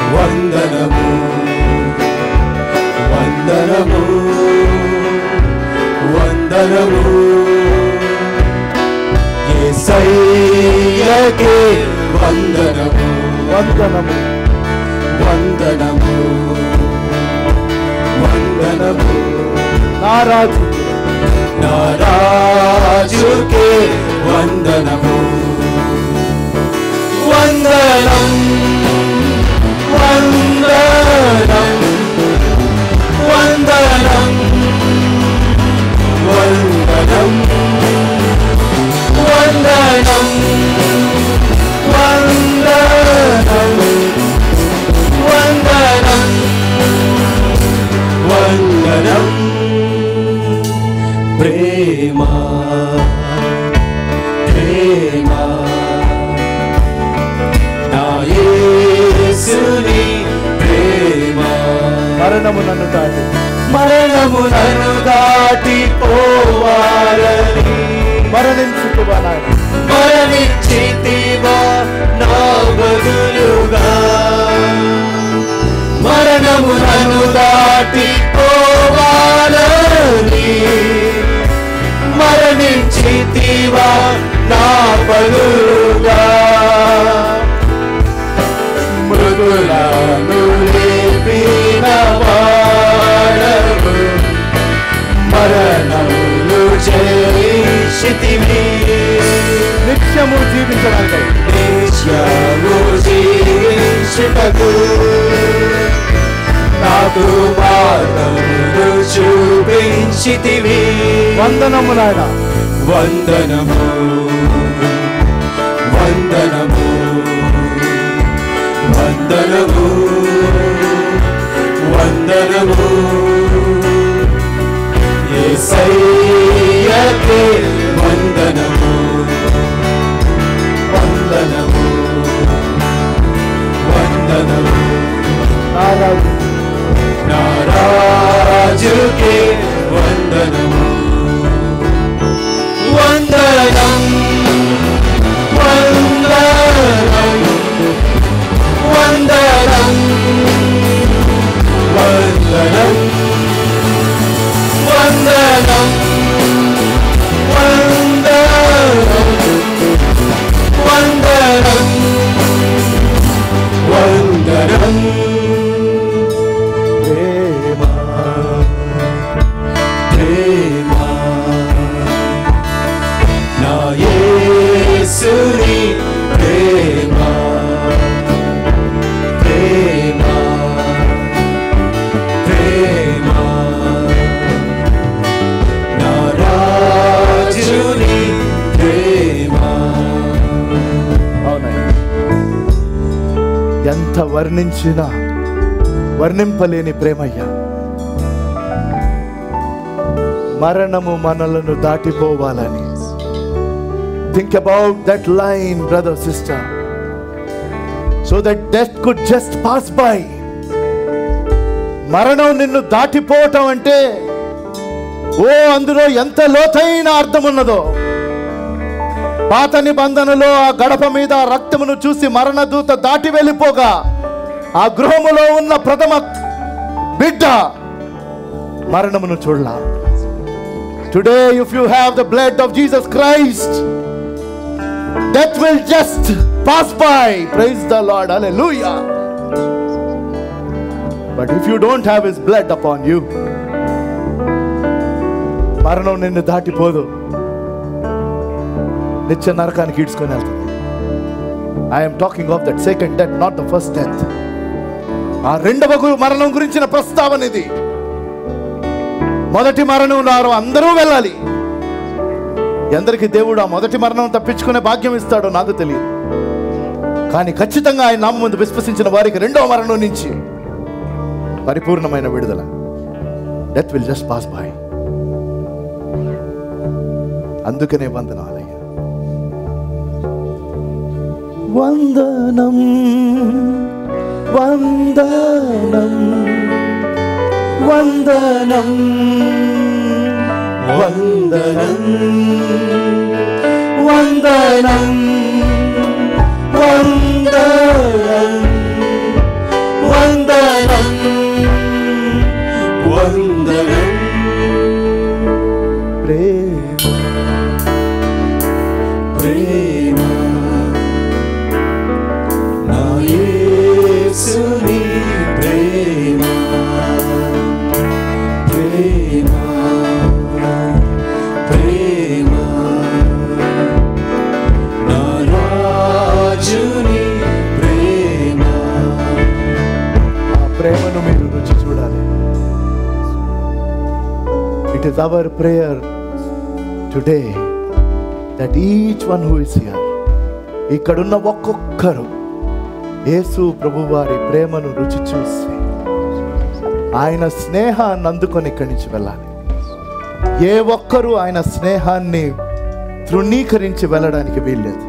వందనము వందనము వందనము యేసయ్యకే వందనము వందనము వందనము వందనము నా రాజు నా రాజుకే వందనము వందనం వందనం వందనం వందనం వందనం వందనం వందనం వందనం ప్రేమ ప్రేమ నా యేసుని ప్రేమ మరణము నన్ను దాటి మరణము నన్ను దాటి పోవాలని మరణించుకువా నాయన మరణించితివా నా బదులుగా మరణము నన్ను దాటి పోవాలని మరణించితివా నా బదులుగా మృదులను లేపిన వాడవు మరణములు జయించితివి నిత్యము జీవించడానికి నిత్యము జీవించుటకు నాకు మార్గమును చూపించితివి వందనము నాయన వందనము వందనము వందనము వందనము యేసయ్యకే వందనము వందనము వందనము నా రాజు నా రాజుకే వందనము వందనం వందనం వందనం వందనం వందనం వందనం వందనం వందనం ప్రేమ ప్రేమ నా యేసుని ప్రేమ ప్రేమ ప్రేమ నా రాజుని ప్రేమ అవునయ్య ఎంత వర్ణించినా వర్ణింపలేని ప్రేమయ్య మరణము మనలను దాటిపోవాలని think about that line brother sister so that death could just pass by మరణం నిన్ను దాటిపోవటం అంటే ఓ అందులో ఎంత లోతైన అర్థం ఉన్నదో పాత నిబంధనలో ఆ గడప మీద ఆ రక్తమును చూసి మరణదూత దాటి వెళ్ళిపోగా ఆ గృహములో ఉన్న ప్రథమ బిడ్డ మరణమును చూడలా today if you have the blood of Jesus Christ death will just pass by praise the Lord hallelujah but if you don't have his blood upon you మరణం నిన్ను దాటిపోదు నిత్య నరకానికి ఈడ్చుకొని వెళ్తుంది I'm talking of that second death not the first death ఆ రెండవ గు- మరణం గురించిన ప్రస్తావన ఇది మొదటి మరణం ఉన్నారు అందరూ వెళ్ళాలి ఎందరికి దేవుడు ఆ మొదటి మరణం తప్పించుకునే భాగ్యం ఇస్తాడో నాకు తెలియదు కానీ ఖచ్చితంగా ఆయన నామం ముందు విశ్వసించిన వారికి రెండవ మరణం నుంచి పరిపూర్ణమైన విడుదల death will just pass by అందుకనే వందనాలయ్య వందనం వందనం వందనం వందనం వందనం వందనం యేసుని ప్రేమ ప్రేమ ప్రేమ నా రాజుని ప్రేమ ఆ ప్రేమను మీరు రుచి చూడాలి it is our prayer today that each one who is here ఇక్కడున్న ఒక్కొక్కరు యేసు ప్రభువారి ప్రేమను రుచి చూసి ఆయన స్నేహాన్ని అందుకొని ఇక్కడి నుంచి వెళ్ళాలి ఏ ఒక్కరూ ఆయన స్నేహాన్ని తృణీకరించి వెళ్ళడానికి వీల్లేదు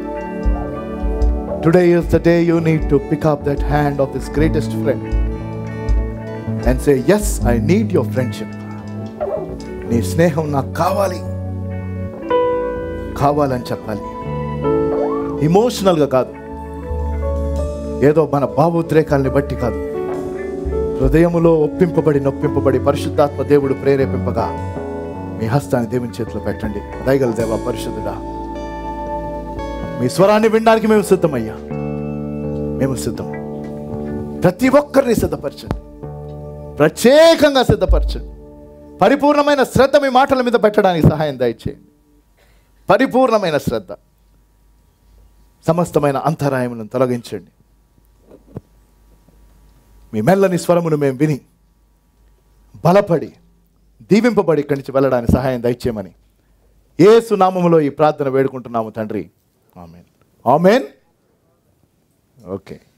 Today is the day you need to pick up that hand of this greatest friend and say, Yes, I need your friendship. నీ స్నేహం నాకు కావాలి కావాలని చెప్పాలి ఇమోషనల్గా కాదు ఏదో మన భావోద్రేకాల్ని బట్టి కాదు హృదయములో ఒప్పింపబడి నొప్పింపబడి పరిశుద్ధాత్మ దేవుడు ప్రేరేపింపగా మీ హస్తాన్ని దేవుని చేతిలో పెట్టండి దయగల దేవ పరిశుద్ధుడా మీ స్వరాన్ని వినడానికి మేము సిద్ధమయ్యా మేము సిద్ధం ప్రతి ఒక్కరిని సిద్ధపరచండి ప్రత్యేకంగా సిద్ధపరచండి పరిపూర్ణమైన శ్రద్ధ మీ మాటల మీద పెట్టడానికి సహాయం దయచేయండి పరిపూర్ణమైన శ్రద్ధ సమస్తమైన అంతరాయములను తొలగించండి మీ మెల్లని స్వరమును మేము విని బలపడి దీవింపబడి ఇక్కడి నుంచి వెళ్ళడానికి సహాయం దయచేయమని ఏసు నామములో ఈ ప్రార్థన వేడుకుంటున్నాము తండ్రి ఆమెన్ ఆమెన్ ఓకే